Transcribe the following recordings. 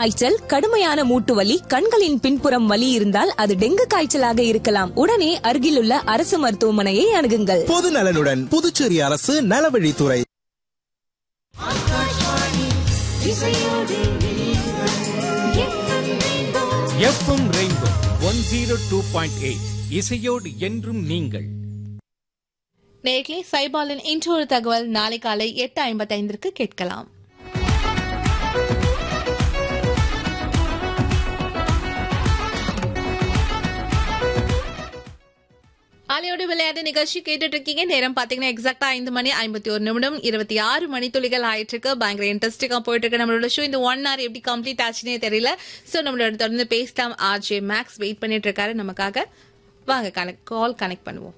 காய்ச்சல் கடுமையான மூட்டு வலி கண்களின் பின்புறம் வலி இருந்தால் அது டெங்கு காய்ச்சலாக இருக்கலாம் உடனே அருகிலுள்ள அரசு மருத்துவமனையை அணுகுங்கள் பொது நலனுடன் புதுச்சேரி அரசு நலவழித்துறை FM rainbow one zero two point eight இசையோடு என்றும் நீங்கள் நேர்களே சைபாலின் இன்று ஒரு தகவல் நாளை காலை எட்டு ஐம்பத்தைந்திற்கு கேட்கலாம் ஆலையோடு விளையாட்டு நிகழ்ச்சி கேட்டுட்டு இருக்கீங்க நேரம் பாத்தீங்கன்னா எக்ஸாக்டா ஐந்து மணி ஐம்பத்தி ஒரு நிமிடம் இருபத்தி ஆறு மணி துளிகள் ஆயிட்டு இருக்கு பயங்கர இன்ட்ரெஸ்டிங்கா போயிட்டு இருக்கு நம்மளோட ஷோ இந்த ஒன் ஹவர் எப்படி கம்ப்ளீட் ஆச்சுன்னே தெரியல சோ நம்மளோட தொடர்ந்து பேசலாம் ஆர்ஜே மேக்ஸ் வெயிட் பண்ணிட்டு இருக்காரு நமக்காக வாங்க கனெக்ட் கால் கனெக்ட் பண்ணுவோம்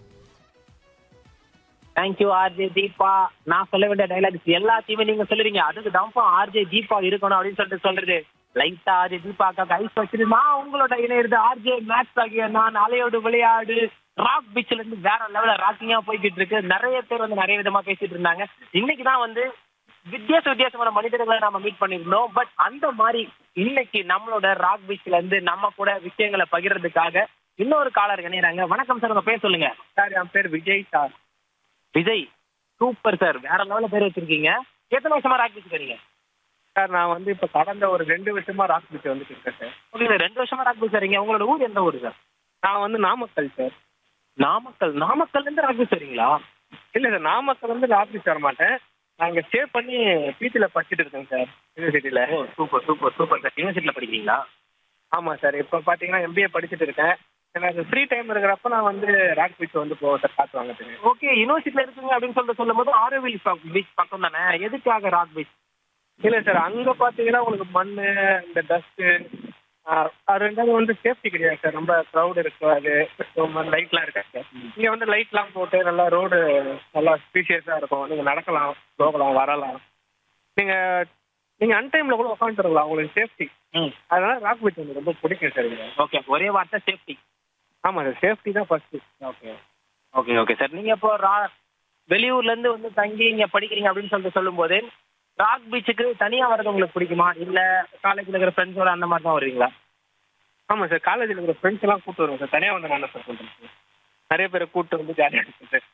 தேங்க்யூ ஆர்ஜே தீபா நான் சொல்ல வேண்டிய டைலாக்ஸ் எல்லாத்தையுமே நீங்க சொல்லுறீங்க அதுக்கு தான்ப்பா ஆர்ஜே தீபா இருக்கணும் அப்படின்னு சொல்லிட்டு சொல்றது லைட்டா ஆர்ஜே தீபாக்கா ஐஸ் வச்சுட்டு நான் உங்களோட இணையிறது ஆர்ஜே மேக்ஸ் ஆகிய நான் அலையோடு விளையாடு ராக் பீச்ல இருந்து வேற லெவல்ல ராக்கிங்கா போய்கிட்டு இருக்கு நிறைய பேர் வந்து நிறைய விதமா பேசிட்டு இருந்தாங்க இன்னைக்கு தான் வந்து வித்தியாச வித்தியாசமான மனிதர்களை நாம மீட் பண்ணிருந்தோம் பட் அந்த மாதிரி இன்னைக்கு நம்மளோட ராக் பீச்ல இருந்து நம்ம கூட விஷயங்களை பகிர்றதுக்காக இன்னொரு காலர் இணையறாங்க வணக்கம் சார் உங்க பேர் சொல்லுங்க சார் என் பேர் Vijay sir Vijay super sir வேற லெவல்ல பேர் வச்சிருக்கீங்க எத்தனை வருஷமா ராக் பீச் வரீங்க சார் நான் வந்து இப்போ கடந்த ஒரு ரெண்டு வருஷமா ராக் பீச் வந்துட்டு இருக்கேன் சார் ஓகே சார் ரெண்டு வருஷமா ராக் பீச் வரீங்க உங்களோட ஊர் எந்த ஊர் சார் நான் வந்து நாமக்கல் சார் நாமக்கல் நாமக்கல்ல இருந்து ராக் பீச் வரீங்களா இல்லை சார் நாமக்கல் வந்து ராக் பீச் வர மாட்டேன் நான் இங்கே ஸ்டே பண்ணி பீச்சில் படிச்சுட்டு இருக்கேன் சார் யூனிவர்சிட்டியில் oh super super super sir யூனிவர்சிட்டியில படிக்கிறீங்களா ஆமாம் சார் இப்போ பார்த்தீங்கன்னா எம்பிஏ படிச்சுட்டு இருக்கேன் எனக்கு ஃப்ரீ டைம் இருக்கிறப்ப நான் வந்து ராக் பீச் வந்து போவேன் சார் காற்று வாங்கிறதுக்கு ஓகே யூனிவர்சிட்டியில இருக்குங்க அப்படின்னு சொல்லிட்டு சொல்லும் போது ஆரோவில் பீச் பக்கம் தானே எதுக்காக ராக் பீச் இல்லை சார் அங்கே பார்த்தீங்கன்னா உங்களுக்கு மண் இந்த டஸ்ட்டு ரெண்டாவது வந்து சேஃப்டி கிடையாது சார் ரொம்ப க்ரௌட் இருக்காது லைட்லாம் இருக்காது சார் இங்கே வந்து லைட்லாம் போட்டு நல்லா ரோடு நல்லா ஸ்பீஷியஸாக இருக்கும் நீங்கள் நடக்கலாம் போகலாம் வரலாம் நீங்கள் நீங்கள் அன்டைமில் கூட உட்காந்துருக்கலாம் உங்களுக்கு சேஃப்டி ம் அதனால ராக் பீச் எனக்கு ரொம்ப பிடிக்கும் சார் இங்கே ஓகே ஒரே வார்த்தை சேஃப்டி ஆமாம் சார் சேஃப்டி தான் first okay okay okay sir நீங்க இப்போ ரா வெளியூர்ல இருந்து வந்து தங்கி இங்க படிக்கிறீங்க அப்படின்னு சொல்லிட்டு சொல்லும்போது ராக் பீச்சுக்கு தனியா வர்றது உங்களுக்கு பிடிக்குமா இல்ல காலேஜ்ல இருக்கிற ஃப்ரெண்ட்ஸோட அந்த மாதிரி தான் வருவீங்களா ஆமாம் சார் காலேஜில் இருக்கிற ஃப்ரெண்ட்ஸ் எல்லாம் கூப்பிட்டு வருவோம் சார் தனியாக வந்து நான் என்ன சார் பண்ணுறேன் நிறைய பேரை கூப்பிட்டு வந்து ஜாலியாக இருக்கும் sir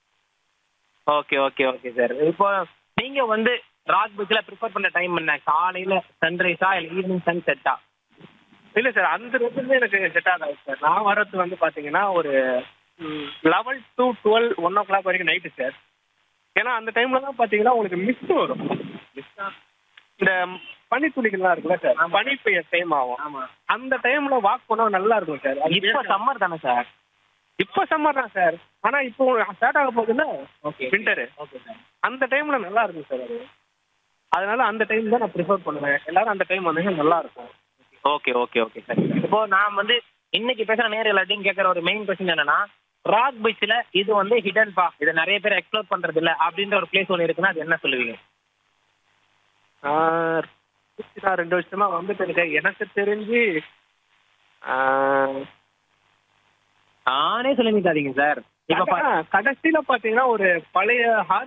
okay okay okay sir இப்போ நீங்க வந்து ராக் பீச்ல ப்ரிஃபர் பண்ண டைம் என்ன காலையில சன்ரைஸா இல்ல ஈவினிங் சன் செட்டா இல்லை சார் அந்த ரெண்டுமே எனக்கு செட் ஆகாது சார் நான் வர்றது வந்து பார்த்தீங்கன்னா ஒரு level two twelve one o'clock வரைக்கும் நைட்டு சார் ஏன்னா அந்த டைமில் தான் பார்த்தீங்கன்னா உங்களுக்கு மிஸ் வரும் இந்த பனித்துளிகள்லாம் இருக்குல்ல சார் பனி பெய்ய டைம் ஆகும் ஆமா அந்த டைம்ல வாக் பண்ணா நல்லா இருக்கும் சார் அது இப்போ சம்மர் தானே சார் இப்போ சம்மர் தான் சார் ஆனா இப்போ ஸ்டார்ட் ஆக போகுதுல்ல ஓகே விண்டரு ஓகே சார் அந்த டைம்ல நல்லா இருக்கும் சார் அது அதனால அந்த டைம் தான் நான் ப்ரிஃபர் பண்ணுவேன் எல்லாரும் அந்த டைம் வந்தீங்கன்னா நல்லா இருக்கும் ஓகே ஓகே ஓகே சார் இப்போ நான் வந்து இன்னைக்கு பேசுற நேரம் எல்லாத்தையும் கேட்கற ஒரு மெயின் கொஸ்டின் என்னன்னா ராக் பீச்ல இது வந்து ஹிடன் பா இதை நிறைய பேர் எக்ஸ்ப்ளோர் பண்றது இல்ல அப்படின்ற ஒரு பிளேஸ் ஒன்று இருக்குன்னா அது என்ன சொல்லுவீங்க ஆஹ் நான் ரெண்டு வருஷமா வந்துட்டு இருக்கேன் எனக்கு தெரிஞ்சு ஆஹ் நானே சொல்லி நிக்காதீங்க சார் இப்ப பா- கடைசியில பாத்தீங்கன்னா ஒரு பழைய